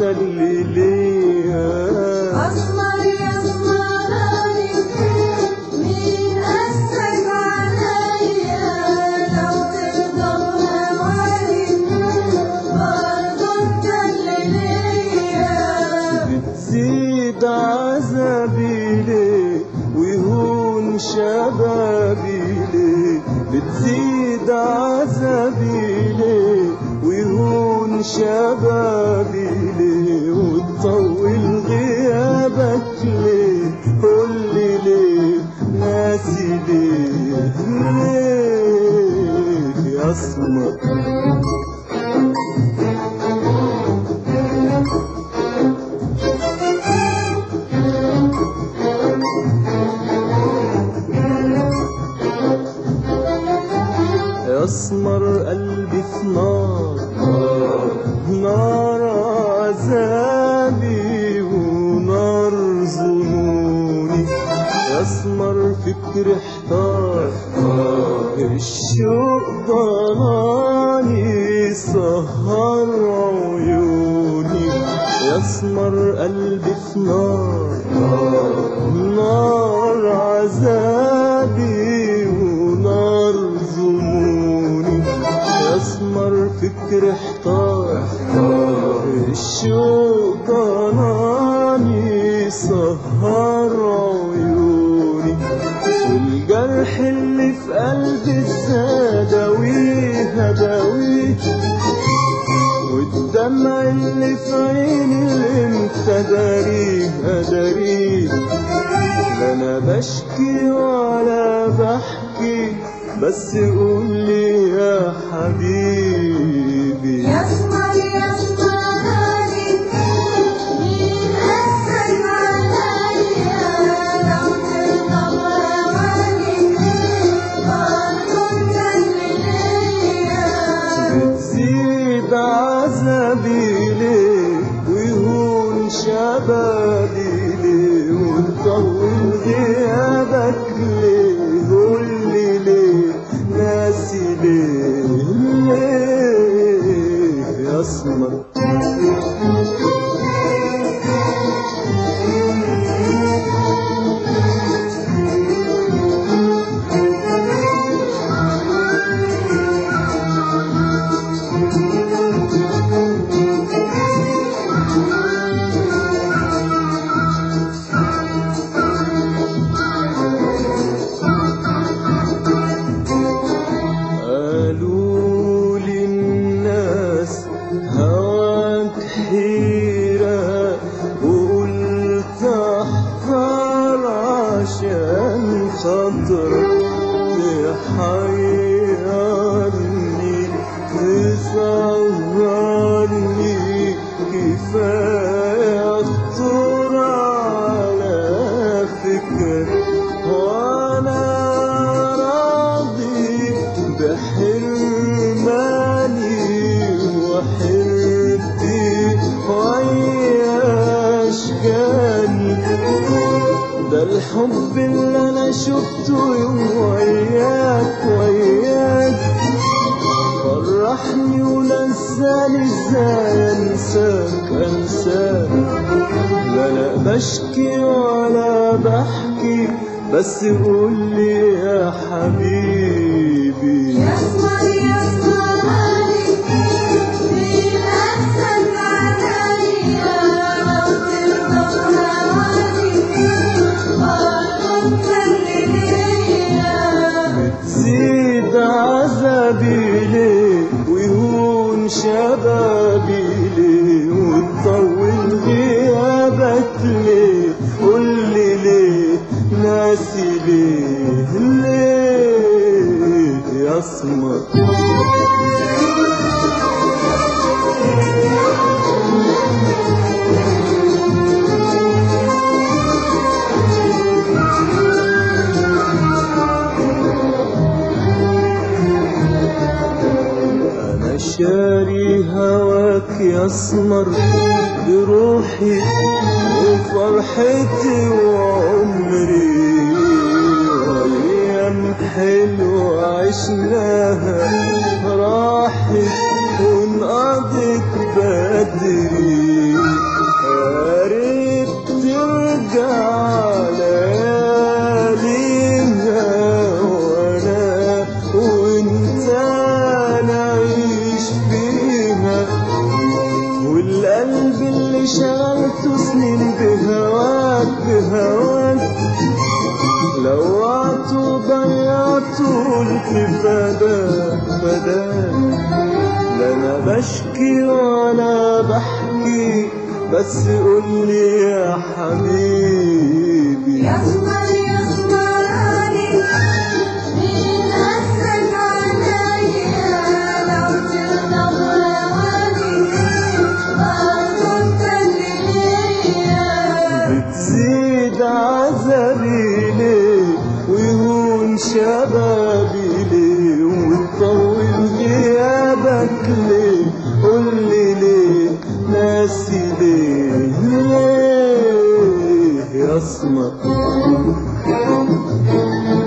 اللي ليا أسمر يسمرني مين أسعد عليا لو ترضى بهواني برضه أنت اللي ليا بتزيد عذابي ليه ويهون شبابي ليه بتزيد عذابي ليه ويهون شبابي ليه وتطول غيابك ليه قولي ليه ناسي ليه ليه يا اسمر يسمر قلبي في نار نار عذابي ونار ظنوني يسمر فكر احتار الشوق ضناني سهر عيوني يسمر قلبي في نار نار عذابي ونار ظنوني يسمر فكر احتار الشوق ضناني سهر عيوني والجرح اللي في قلبي زادويه هداويه والدمع اللي في عيني اللي انت داريه اداريه لا انا بشكي ولا بحكي بس قولي يا حبيبي يسمر يسمرني مين أسعد عليا لو ترضى بهواني برضه أنت اللي ليا بتزيد عذابي ليه ويهون شبابي ليه وتطول غيابك ليه قولي ليه ناسي ليه ليه يا اسمر قالوا لي الناس هواك حيرة وقلت احذر عشان خاطرك تحيرني تصغرني كفاية خطر على فكرك وانا راضي بحرماني وحرتي ويا اشجاني ده الحب اللي انا شفته يوم وياك وياك فرحني ونساني ازاي انساك انساك لا انا بشكي ولا بحكي بس قولي يا حبيبي يسمر يسمرني مين أسعد عليا لو ترضى بهواني برضه أنت اللي ليا زيد عذابي ليه ويهون شبابي ليه وتطول غيابك ليه قولي ليه ناسي ليه ليه يا اسمر انا شاري هواك يا اسمر بروحي وفرحتي وعمري وايام حلوة عشناها راحت وانقضت بدري يا ريت ترجع ليالينا وانا وانت نعيش فيها والقلب اللي شغلته سنين بهواك بهواك لوعته ضيعته قلت فداك فداك لا انا بشكي ولا بحكي بس قولي يا حبيبي يصبر يصبر عليك مين أسرك عليا لو ترضى بهواني أرضك ليا بتزيد عذابي ليه ويهون شبابي ليه وتطول غيابك ليه قولي ليه ناسي ليه ليه يا اسمر